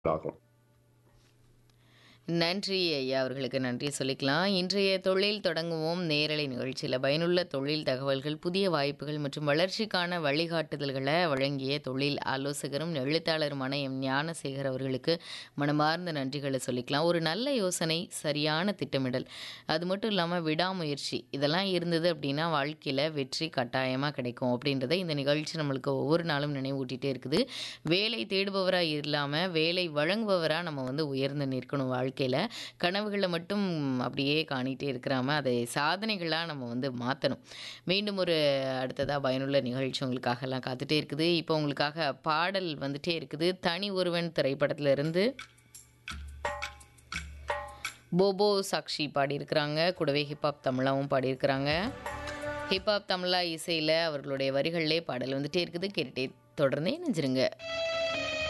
ஆகும் நன்றி ஐயா அவர்களுக்கு நன்றி சொல்லிக்கலாம் இன்றைய தொழில் தொடங்குவோம் நேரலை நிகழ்ச்சியில் பயனுள்ள தொழில் தகவல்கள் புதிய வாய்ப்புகள் மற்றும் வளர்ச்சிக்கான வழிகாட்டுதல்களை வழங்கிய தொழில் ஆலோசகரும் எழுத்தாளருமான எம் ஞானசேகர் அவர்களுக்கு மனமார்ந்த நன்றிகளை சொல்லிக்கலாம் ஒரு நல்ல யோசனை சரியான திட்டமிடல் அது மட்டும் இல்லாமல் விடாமுயற்சி இதெல்லாம் இருந்தது அப்படின்னா வாழ்க்கையில் வெற்றி கட்டாயமாக கிடைக்கும் அப்படின்றத இந்த நிகழ்ச்சி நம்மளுக்கு ஒவ்வொரு நாளும் நினைவூட்டிகிட்டே இருக்குது வேலை தேடுபவராக இல்லாமல் வேலை வழங்குபவராக நம்ம வந்து உயர்ந்து நிற்கணும் வாழ்க்கையில் கனவுகளை மட்டும் அப்படியே காணிட்டே இருக்கிறாம அதை சாதனைகளாக நம்ம வந்து மாற்றணும் மீண்டும் ஒரு அடுத்ததாக பயனுள்ள நிகழ்ச்சி உங்களுக்காகலாம் காத்துட்டே இருக்குது இப்போ உங்களுக்காக பாடல் வந்துட்டே இருக்குது தனி ஒருவன் திரைப்படத்துல இருந்து போபோ சாக்ஷி பாடியிருக்கிறாங்க கூடவே ஹிப்ஹாப் தமிழாவும் பாடியிருக்கிறாங்க ஹிப்ஹாப் தமிழா இசையில் அவர்களுடைய வரிகளிலே பாடல் வந்துட்டே இருக்குது கேட்டுட்டே தொடர்ந்தே நெஞ்சிருங்க